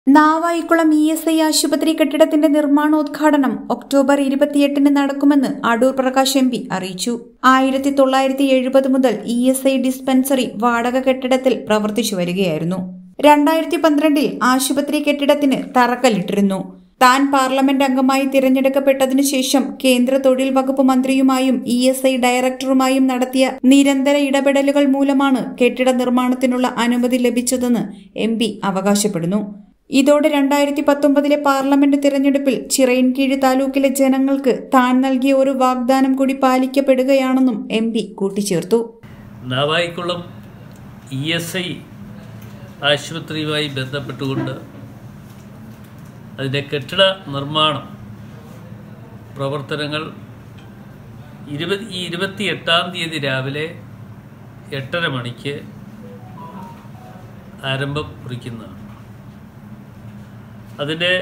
Navaikulam E S I ആശുപത്രി കെട്ടിടത്തിന്റെ നിർമ്മാണോദ്ഘാടനം ഒക്ടോബർ ഇരുപത്തിയെട്ടിന് നടക്കുമെന്ന് അടൂർ പ്രകാശ് എം പി അറിയിച്ചു ആയിരത്തി തൊള്ളായിരത്തി എഴുപത് മുതൽ ഇ എസ് ഐ ഡിസ്പെൻസറി വാടക കെട്ടിടത്തിൽ പ്രവർത്തിച്ചു വരികയായിരുന്നു രണ്ടായിരത്തി പന്ത്രണ്ടിൽ ആശുപത്രി കെട്ടിടത്തിന് തറക്കല്ലിട്ടിരുന്നു താൻ പാർലമെന്റ് അംഗമായി തിരഞ്ഞെടുക്കപ്പെട്ടതിനു ശേഷം കേന്ദ്ര തൊഴിൽ വകുപ്പ് മന്ത്രിയുമായും ഇ എസ് ഐ ഡയറക്ടറുമായും നടത്തിയ നിരന്തര ഇടപെടലുകൾ മൂലമാണ് കെട്ടിട നിർമ്മാണത്തിനുള്ള അനുമതി ലഭിച്ചതെന്ന് എം പി അവകാശപ്പെടുന്നു ഇതോടെ രണ്ടായിരത്തി പത്തൊമ്പതിലെ പാർലമെന്റ് തിരഞ്ഞെടുപ്പിൽ ചിറയൻകീഴ് താലൂക്കിലെ ജനങ്ങൾക്ക് താൻ നൽകിയ ഒരു വാഗ്ദാനം കൂടി പാലിക്കപ്പെടുകയാണെന്നും എം പി കൂട്ടിച്ചേർത്തു നാവായിക്കുളം ഇ എസ് ഐ ആശുപത്രിയുമായി ബന്ധപ്പെട്ടുകൊണ്ട് അതിൻ്റെ കെട്ടിട നിർമ്മാണം പ്രവർത്തനങ്ങൾ ഇരുപത് ഈ ഇരുപത്തി എട്ടാം തീയതി രാവിലെ എട്ടര മണിക്ക് ആരംഭം കുറിക്കുന്നതാണ് അതിൻ്റെ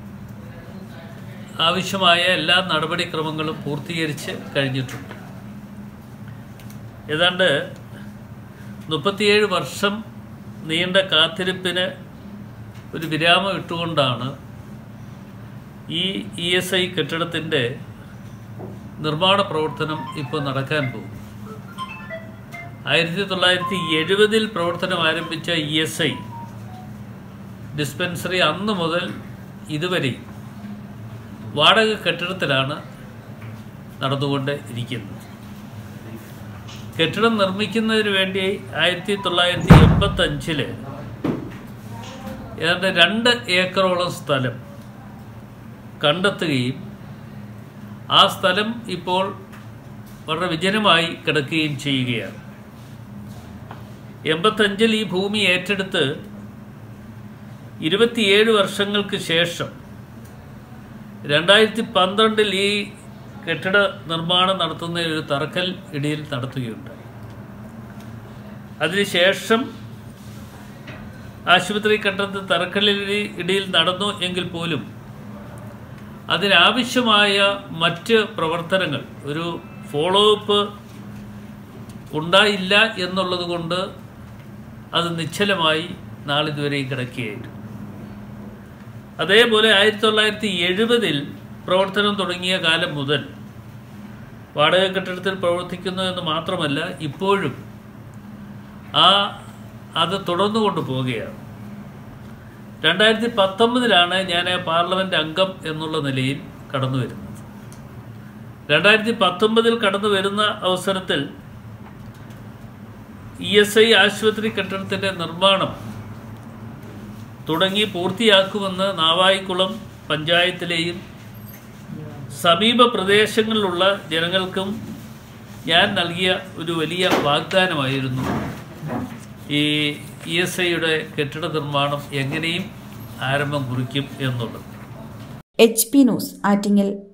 ആവശ്യമായ എല്ലാ നടപടിക്രമങ്ങളും പൂർത്തീകരിച്ച് കഴിഞ്ഞിട്ടുണ്ട് ഏതാണ്ട് മുപ്പത്തിയേഴ് വർഷം നീണ്ട കാത്തിരിപ്പിന് ഒരു വിരാമം ഇട്ടുകൊണ്ടാണ് ഈ ഇ എസ് ഐ കെട്ടിടത്തിൻ്റെ നിർമ്മാണ പ്രവർത്തനം ഇപ്പോൾ നടക്കാൻ പോകും ആയിരത്തി തൊള്ളായിരത്തി എഴുപതിൽ പ്രവർത്തനം ആരംഭിച്ച ഇ എസ് ഐ ഡിസ്പെൻസറി അന്ന് മുതൽ ഇതുവരെ വാടക കെട്ടിടത്തിലാണ് നടന്നുകൊണ്ട് ഇരിക്കുന്നത് കെട്ടിടം നിർമ്മിക്കുന്നതിന് വേണ്ടി ആയിരത്തി തൊള്ളായിരത്തി എൺപത്തഞ്ചില് ഏതാണ്ട് രണ്ട് ഏക്കറോളം സ്ഥലം കണ്ടെത്തുകയും ആ സ്ഥലം ഇപ്പോൾ വളരെ വിജനമായി കിടക്കുകയും ചെയ്യുകയാണ് എൺപത്തഞ്ചിൽ ഈ ഭൂമി ഏറ്റെടുത്ത് ഇരുപത്തിയേഴ് വർഷങ്ങൾക്ക് ശേഷം രണ്ടായിരത്തി പന്ത്രണ്ടിൽ ഈ കെട്ടിട നിർമ്മാണം നടത്തുന്ന ഒരു തറക്കൽ ഇടിയിൽ നടത്തുകയുണ്ടായി അതിനുശേഷം ആശുപത്രി കെട്ടിടത്തിൽ തറക്കല്ലിൽ ഇടിയിൽ നടന്നു എങ്കിൽ പോലും അതിനാവശ്യമായ മറ്റ് പ്രവർത്തനങ്ങൾ ഒരു ഫോളോ അപ്പ് ഉണ്ടായില്ല എന്നുള്ളത് കൊണ്ട് അത് നിശ്ചലമായി നാളിതുവരെയും കിടക്കുകയായിരുന്നു അതേപോലെ ആയിരത്തി തൊള്ളായിരത്തി എഴുപതിൽ പ്രവർത്തനം തുടങ്ങിയ കാലം മുതൽ വാടക കെട്ടിടത്തിൽ പ്രവർത്തിക്കുന്നു എന്ന് മാത്രമല്ല ഇപ്പോഴും ആ അത് തുടർന്നു കൊണ്ടുപോവുകയാണ് രണ്ടായിരത്തി പത്തൊമ്പതിലാണ് ഞാൻ പാർലമെൻറ്റ് അംഗം എന്നുള്ള നിലയിൽ കടന്നു വരുന്നത് രണ്ടായിരത്തി പത്തൊമ്പതിൽ കടന്നു വരുന്ന അവസരത്തിൽ ഇ എസ് ഐ ആശുപത്രി കെട്ടിടത്തിൻ്റെ നിർമ്മാണം തുടങ്ങി പൂർത്തിയാക്കുമെന്ന് നാവായിക്കുളം പഞ്ചായത്തിലെയും സമീപ പ്രദേശങ്ങളിലുള്ള ജനങ്ങൾക്കും ഞാൻ നൽകിയ ഒരു വലിയ വാഗ്ദാനമായിരുന്നു ഈ ഇ എസ് ഐയുടെ കെട്ടിട നിർമ്മാണം എങ്ങനെയും ആരംഭം കുറിക്കും എന്നുള്ളത് എച്ച് പി ന്യൂസ് ആറ്റിങ്ങൽ